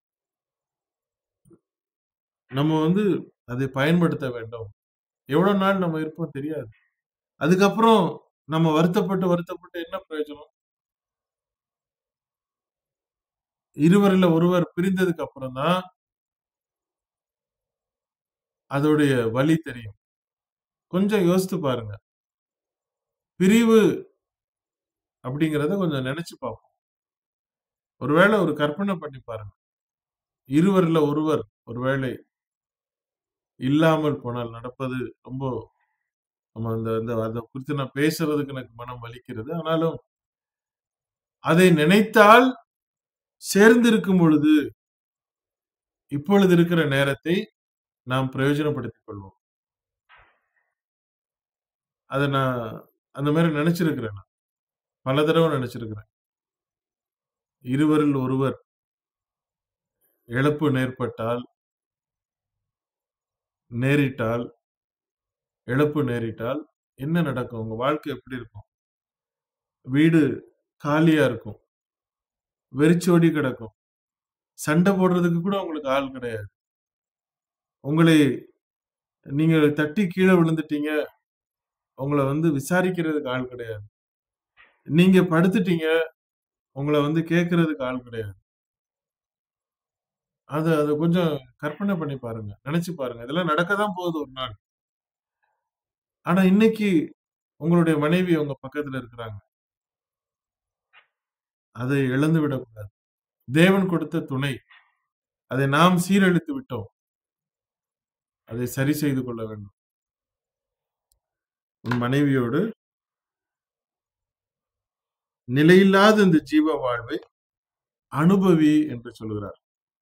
நம்ம வந்து அதை பயன்படுத்த வேண்டும் எவ்வளவு நாள் நம்ம இருப்போம் தெரியாது அதுக்கப்புறம் நம்ம வருத்தப்பட்டு வருத்தப்பட்டு என்ன பிரயோஜனம் இருவரில் ஒருவர் பிரிந்ததுக்கு அப்புறம் தான் அதோடைய வலி தெரியும் கொஞ்சம் யோசித்து பாருங்க பிரிவு அப்படிங்கிறத கொஞ்சம் நினைச்சு பார்ப்போம் ஒருவேளை ஒரு கற்பனை பண்ணி பாருங்க இருவரில் ஒருவர் ஒருவேளை இல்லாமல் போனால் நடப்பது ரொம்ப நம்ம அந்த அந்த அதை குறித்து நான் பேசுறதுக்கு எனக்கு மனம் வலிக்கிறது ஆனாலும் அதை நினைத்தால் சேர்ந்திருக்கும் பொழுது இப்பொழுது இருக்கிற நேரத்தை நாம் பிரயோஜனப்படுத்திக் கொள்வோம் அதை நான் அந்த மாதிரி நினைச்சிருக்கிறேன் நான் பல தடவை நினைச்சிருக்கிறேன் இருவரில் ஒருவர் இழப்பு நேர்பட்டால் நேரிட்டால் இழப்பு நேரிட்டால் என்ன நடக்கும் உங்க வாழ்க்கை எப்படி இருக்கும் வீடு காலியா இருக்கும் வெறிச்சோடி கிடக்கும் சண்டை போடுறதுக்கு கூட உங்களுக்கு ஆள் கிடையாது உங்களை நீங்க தட்டி கீழே விழுந்துட்டீங்க உங்களை வந்து விசாரிக்கிறதுக்கு ஆள் கிடையாது நீங்க படுத்துட்டீங்க உங்களை வந்து கேட்கறதுக்கு ஆள் கிடையாது அது அது கொஞ்சம் கற்பனை பண்ணி பாருங்க நினைச்சு பாருங்க இதெல்லாம் நடக்கதான் போகுது ஒரு நாள் ஆனா இன்னைக்கு உங்களுடைய மனைவி உங்க பக்கத்துல இருக்கிறாங்க அதை இழந்து விடக்கூடாது தேவன் கொடுத்த துணை அதை நாம் சீரழித்து விட்டோம் அதை சரி செய்து கொள்ள வேண்டும் உன் மனைவியோடு நிலையில்லாத இந்த ஜீவ வாழ்வை அனுபவி என்று சொல்கிறார்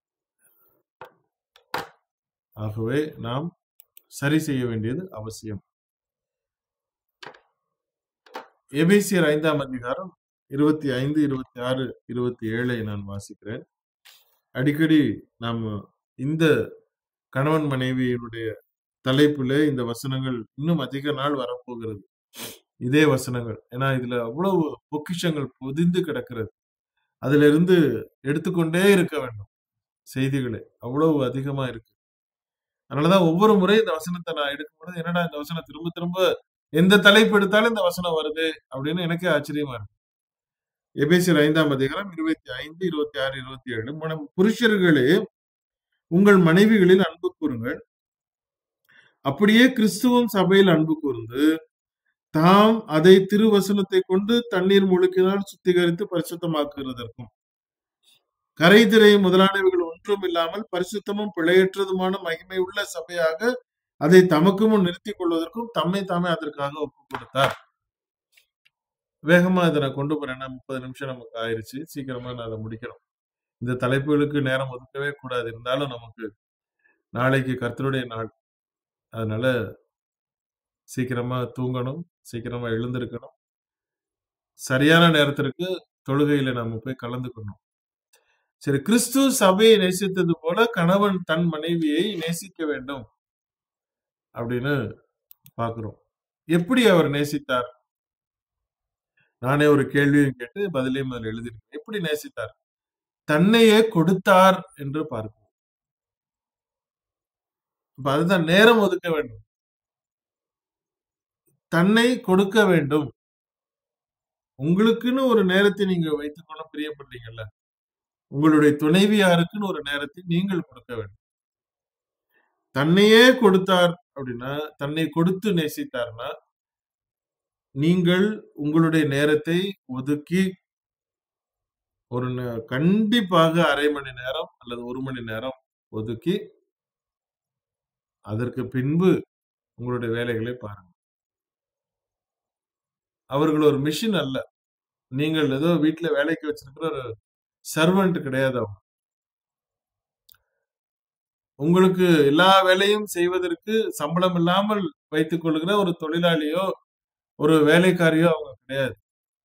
ஆகவே நாம் சரி செய்ய வேண்டியது அவசியம் எபேசியர் ஐந்தாம் அதிகாரம் இருபத்தி ஐந்து இருபத்தி ஆறு இருபத்தி ஏழை நான் வாசிக்கிறேன் அடிக்கடி நாம் இந்த கணவன் மனைவியினுடைய தலைப்பிலே இந்த வசனங்கள் இன்னும் அதிக நாள் வரப்போகிறது இதே வசனங்கள் ஏன்னா இதுல அவ்வளவு பொக்கிஷங்கள் பொதிந்து கிடக்கிறது அதுல இருந்து எடுத்துக்கொண்டே இருக்க வேண்டும் செய்திகளை அவ்வளவு அதிகமா இருக்கு அதனாலதான் ஒவ்வொரு முறை இந்த வசனத்தை நான் எடுக்கும்போது என்னடா இந்த வசனம் திரும்ப திரும்ப எந்த தலைப்பு எடுத்தாலும் இந்த வசனம் வருது அப்படின்னு எனக்கே ஆச்சரியமா இருக்கு எபேசியர் ஐந்தாம் அதிகாரம் இருபத்தி ஐந்து இருபத்தி ஆறு இருபத்தி ஏழு மனம் புருஷர்களே உங்கள் மனைவிகளில் அன்பு கூறுங்கள் அப்படியே கிறிஸ்துவும் சபையில் அன்பு கூர்ந்து தாம் அதை திருவசனத்தை கொண்டு தண்ணீர் முழுக்கினால் சுத்திகரித்து பரிசுத்தமாக்குகிறதற்கும் கரைதிரை முதலானவைகள் ஒன்றும் இல்லாமல் பரிசுத்தமும் பிழையற்றதுமான மகிமை உள்ள சபையாக அதை தமக்கு முன் நிறுத்திக் கொள்வதற்கும் தம்மை தாமே அதற்காக ஒப்பு கொடுத்தார் வேகமா இதை நான் கொண்டு போறேன்னா முப்பது நிமிஷம் நமக்கு ஆயிருச்சு சீக்கிரமா நான் அதை முடிக்கணும் இந்த தலைப்புகளுக்கு நேரம் ஒதுக்கவே கூடாது இருந்தாலும் நமக்கு நாளைக்கு கர்த்தருடைய நாள் அதனால சீக்கிரமா தூங்கணும் சீக்கிரமா எழுந்திருக்கணும் சரியான நேரத்திற்கு தொழுகையில நாம போய் கலந்துக்கணும் சரி கிறிஸ்து சபையை நேசித்தது போல கணவன் தன் மனைவியை நேசிக்க வேண்டும் அப்படின்னு பாக்குறோம் எப்படி அவர் நேசித்தார் நானே ஒரு கேள்வியும் கேட்டு பதிலையும் அதில் எழுதியிருக்கேன் எப்படி நேசித்தார் தன்னையே கொடுத்தார் என்று பார்க்கிறோம் இப்ப அதுதான் நேரம் ஒதுக்க வேண்டும் தன்னை கொடுக்க வேண்டும் உங்களுக்குன்னு ஒரு நேரத்தை நீங்க வைத்துக்கொள்ள பிரியப்படுறீங்கல்ல உங்களுடைய துணைவியாருக்குன்னு ஒரு நேரத்தை நீங்கள் கொடுக்க வேண்டும் தன்னையே கொடுத்தார் அப்படின்னா தன்னை கொடுத்து நேசித்தார்னா நீங்கள் உங்களுடைய நேரத்தை ஒதுக்கி ஒரு நே- கண்டிப்பாக அரை மணி நேரம் அல்லது ஒரு மணி நேரம் ஒதுக்கி அதற்கு பின்பு உங்களுடைய வேலைகளை பாருங்க அவர்கள் ஒரு மிஷின் அல்ல நீங்கள் ஏதோ வீட்டுல வேலைக்கு வச்சிருக்கிற ஒரு சர்வெண்ட் கிடையாது அவங்க உங்களுக்கு எல்லா வேலையும் செய்வதற்கு சம்பளம் இல்லாமல் வைத்துக் கொள்கிற ஒரு தொழிலாளியோ ஒரு வேலைக்காரியோ அவங்க கிடையாது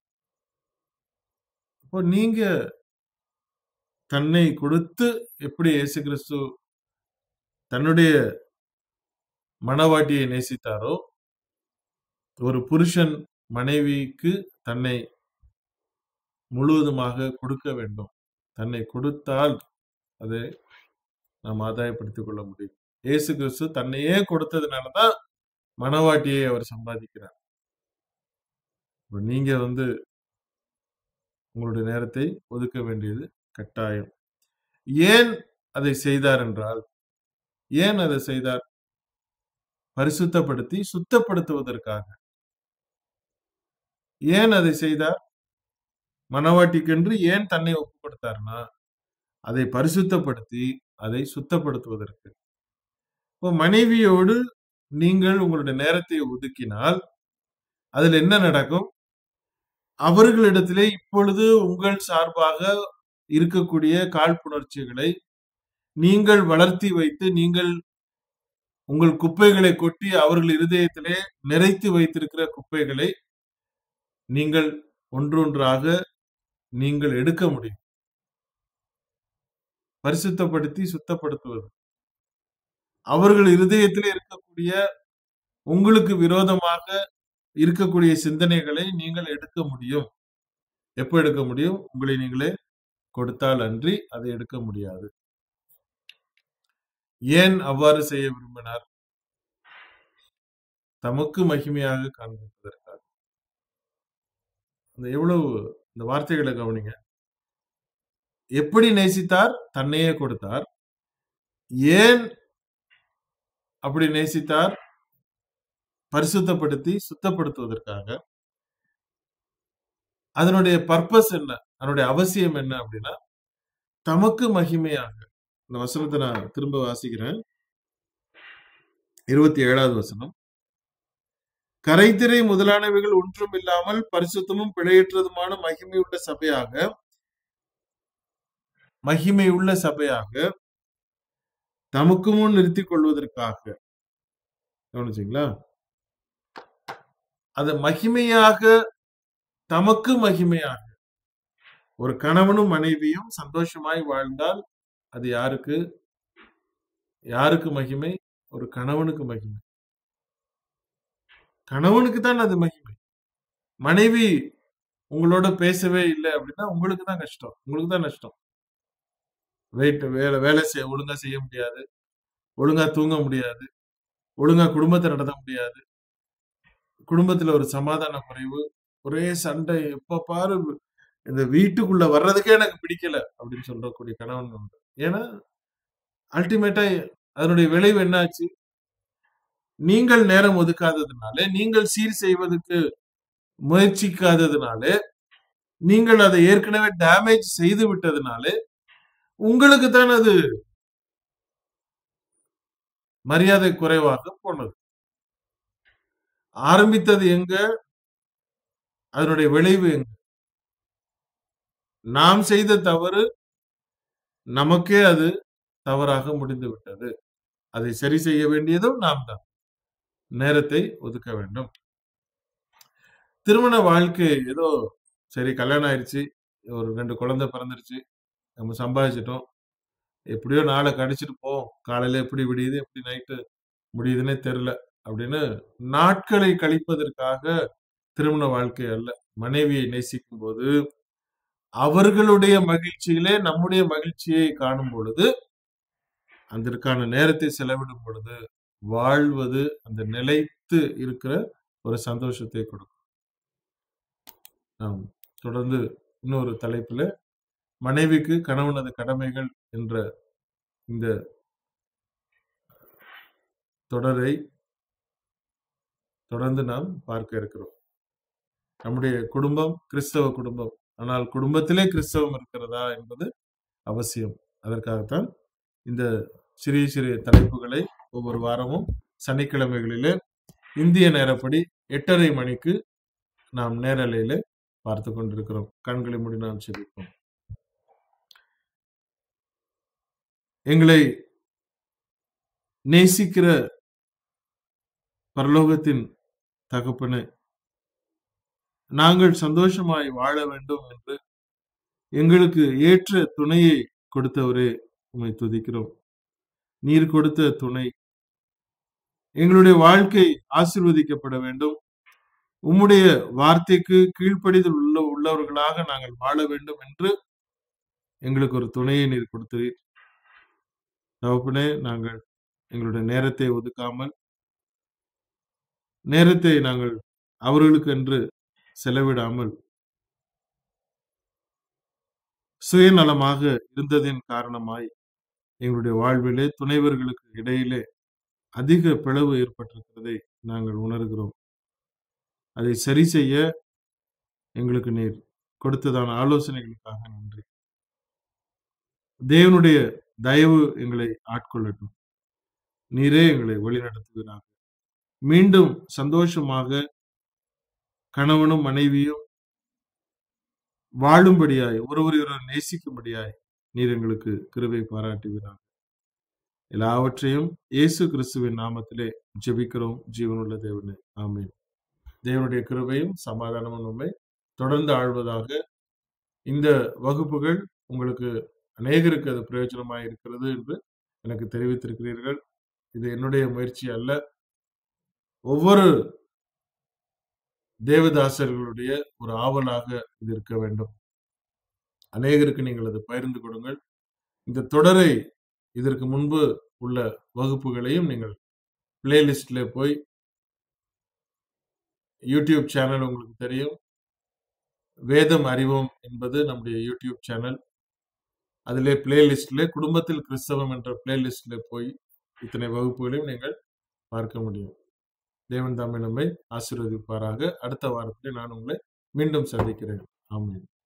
இப்போ நீங்க தன்னை கொடுத்து எப்படி இயேசு கிறிஸ்து தன்னுடைய மனவாட்டியை நேசித்தாரோ ஒரு புருஷன் மனைவிக்கு தன்னை முழுவதுமாக கொடுக்க வேண்டும் தன்னை கொடுத்தால் அதை நாம் ஆதாயப்படுத்திக் கொள்ள முடியும் இயேசு கிறிஸ்து தன்னையே கொடுத்ததுனாலதான் மனவாட்டியை அவர் சம்பாதிக்கிறார் இப்ப நீங்க வந்து உங்களுடைய நேரத்தை ஒதுக்க வேண்டியது கட்டாயம் ஏன் அதை செய்தார் என்றால் ஏன் அதை செய்தார் பரிசுத்தப்படுத்தி சுத்தப்படுத்துவதற்காக ஏன் அதை செய்தார் மனவாட்டிக்கென்று ஏன் தன்னை ஒப்பு கொடுத்தார்னா அதை பரிசுத்தப்படுத்தி அதை சுத்தப்படுத்துவதற்கு இப்போ மனைவியோடு நீங்கள் உங்களுடைய நேரத்தை ஒதுக்கினால் அதில் என்ன நடக்கும் அவர்களிடத்திலே இப்பொழுது உங்கள் சார்பாக இருக்கக்கூடிய காழ்ப்புணர்ச்சிகளை நீங்கள் வளர்த்தி வைத்து நீங்கள் உங்கள் குப்பைகளை கொட்டி அவர்கள் இருதயத்திலே நிறைத்து வைத்திருக்கிற குப்பைகளை நீங்கள் ஒன்றொன்றாக நீங்கள் எடுக்க முடியும் பரிசுத்தப்படுத்தி சுத்தப்படுத்துவது அவர்கள் இருதயத்திலே இருக்கக்கூடிய உங்களுக்கு விரோதமாக இருக்கக்கூடிய சிந்தனைகளை நீங்கள் எடுக்க முடியும் எப்ப எடுக்க முடியும் உங்களை நீங்களே கொடுத்தால் அன்றி அதை எடுக்க முடியாது ஏன் அவ்வாறு செய்ய விரும்பினார் தமக்கு மகிமையாக காண்பிப்பதற்காக அந்த எவ்வளவு இந்த வார்த்தைகளை கவனிங்க எப்படி நேசித்தார் தன்னையே கொடுத்தார் ஏன் அப்படி நேசித்தார் பரிசுத்தப்படுத்தி சுத்தப்படுத்துவதற்காக அதனுடைய பர்பஸ் என்ன அதனுடைய அவசியம் என்ன அப்படின்னா தமக்கு மகிமையாக இந்த வசனத்தை நான் திரும்ப வாசிக்கிறேன் இருபத்தி ஏழாவது வசனம் கரைத்திரை முதலானவைகள் ஒன்றும் இல்லாமல் பரிசுத்தமும் பிழையற்றதுமான மகிமையுள்ள சபையாக மகிமையுள்ள சபையாக தமக்கு முன் நிறுத்திக் கொள்வதற்காக கவனிச்சிங்களா அது மகிமையாக தமக்கு மகிமையாக ஒரு கணவனும் மனைவியும் சந்தோஷமாய் வாழ்ந்தால் அது யாருக்கு யாருக்கு மகிமை ஒரு கணவனுக்கு மகிமை கணவனுக்கு தான் அது மகிமை மனைவி உங்களோட பேசவே இல்லை அப்படின்னா உங்களுக்கு தான் கஷ்டம் உங்களுக்கு தான் நஷ்டம் வெயிட் வேலை வேலை செய்ய ஒழுங்கா செய்ய முடியாது ஒழுங்கா தூங்க முடியாது ஒழுங்கா குடும்பத்தை நடத்த முடியாது குடும்பத்துல ஒரு சமாதான குறைவு ஒரே சண்டை எப்ப பாரு இந்த வீட்டுக்குள்ள வர்றதுக்கே எனக்கு பிடிக்கல அப்படின்னு சொல்லக்கூடிய கணவன் உண்டு ஏன்னா அல்டிமேட்டா அதனுடைய விளைவு என்னாச்சு நீங்கள் நேரம் ஒதுக்காததுனால நீங்கள் சீர் செய்வதற்கு முயற்சிக்காததுனால நீங்கள் அதை ஏற்கனவே டேமேஜ் செய்து விட்டதுனால உங்களுக்கு தான் அது மரியாதை குறைவாக போனது ஆரம்பித்தது எங்க அதனுடைய விளைவு எங்க நாம் செய்த தவறு நமக்கே அது தவறாக முடிந்து விட்டது அதை சரி செய்ய வேண்டியதும் நாம் தான் நேரத்தை ஒதுக்க வேண்டும் திருமண வாழ்க்கை ஏதோ சரி கல்யாணம் ஆயிடுச்சு ஒரு ரெண்டு குழந்தை பிறந்துருச்சு நம்ம சம்பாதிச்சிட்டோம் எப்படியோ நாளை கடிச்சிட்டு போவோம் காலையில எப்படி விடியுது எப்படி நைட்டு முடியுதுன்னே தெரில அப்படின்னு நாட்களை கழிப்பதற்காக திருமண வாழ்க்கை அல்ல மனைவியை நேசிக்கும் போது அவர்களுடைய மகிழ்ச்சியிலே நம்முடைய மகிழ்ச்சியை காணும் பொழுது அதற்கான நேரத்தை செலவிடும் பொழுது வாழ்வது அந்த நிலைத்து இருக்கிற ஒரு சந்தோஷத்தை கொடுக்கும் நாம் தொடர்ந்து இன்னொரு தலைப்புல மனைவிக்கு கணவனது கடமைகள் என்ற இந்த தொடரை தொடர்ந்து நாம் பார்க்க இருக்கிறோம் நம்முடைய குடும்பம் கிறிஸ்தவ குடும்பம் ஆனால் குடும்பத்திலே கிறிஸ்தவம் இருக்கிறதா என்பது அவசியம் அதற்காகத்தான் இந்த சிறிய சிறிய தலைப்புகளை ஒவ்வொரு வாரமும் சனிக்கிழமைகளிலே இந்திய நேரப்படி எட்டரை மணிக்கு நாம் நேரலையில பார்த்து கொண்டிருக்கிறோம் கண்களை மூடி நாம் செபிப்போம் எங்களை நேசிக்கிற பரலோகத்தின் தகப்பனே நாங்கள் சந்தோஷமாய் வாழ வேண்டும் என்று எங்களுக்கு ஏற்ற துணையை கொடுத்தவரே உம்மை துதிக்கிறோம் நீர் கொடுத்த துணை எங்களுடைய வாழ்க்கை ஆசிர்வதிக்கப்பட வேண்டும் உம்முடைய வார்த்தைக்கு கீழ்ப்படிதல் உள்ள உள்ளவர்களாக நாங்கள் வாழ வேண்டும் என்று எங்களுக்கு ஒரு துணையை நீர் கொடுத்தீர் தகப்பனே நாங்கள் எங்களுடைய நேரத்தை ஒதுக்காமல் நேரத்தை நாங்கள் அவர்களுக்கு என்று செலவிடாமல் சுயநலமாக இருந்ததின் காரணமாய் எங்களுடைய வாழ்விலே துணைவர்களுக்கு இடையிலே அதிக பிளவு ஏற்பட்டிருக்கிறதை நாங்கள் உணர்கிறோம் அதை சரி செய்ய எங்களுக்கு நீர் கொடுத்ததான ஆலோசனைகளுக்காக நன்றி தேவனுடைய தயவு எங்களை ஆட்கொள்ளட்டும் நீரே எங்களை வழிநடத்துவீராக மீண்டும் சந்தோஷமாக கணவனும் மனைவியும் வாழும்படியாய் ஒருவரை ஒருவர் நேசிக்கும்படியாய் நீர் எங்களுக்கு கிருபை பாராட்டுவீராக எல்லாவற்றையும் இயேசு கிறிஸ்துவின் நாமத்திலே ஜெபிக்கிறோம் ஜீவனுள்ள தேவனே ஆமீன் தேவனுடைய கிருபையும் சமாதானமும் நம்மை தொடர்ந்து ஆழ்வதாக இந்த வகுப்புகள் உங்களுக்கு அநேகருக்கு அது பிரயோஜனமாக இருக்கிறது என்று எனக்கு தெரிவித்திருக்கிறீர்கள் இது என்னுடைய முயற்சி அல்ல ஒவ்வொரு தேவதாசர்களுடைய ஒரு ஆவலாக இது இருக்க வேண்டும் அநேகருக்கு நீங்கள் அதை பகிர்ந்து கொடுங்கள் இந்த தொடரை இதற்கு முன்பு உள்ள வகுப்புகளையும் நீங்கள் பிளேலிஸ்ட்ல போய் யூடியூப் சேனல் உங்களுக்கு தெரியும் வேதம் அறிவோம் என்பது நம்முடைய யூடியூப் சேனல் அதிலே பிளேலிஸ்ட்ல குடும்பத்தில் கிறிஸ்தவம் என்ற பிளேலிஸ்ட்ல போய் இத்தனை வகுப்புகளையும் நீங்கள் பார்க்க முடியும் தேவன் தாமே நம்மை ஆசீர்வதிப்பாராக அடுத்த வாரத்தில் நான் உங்களை மீண்டும் சந்திக்கிறேன் ஆமீன்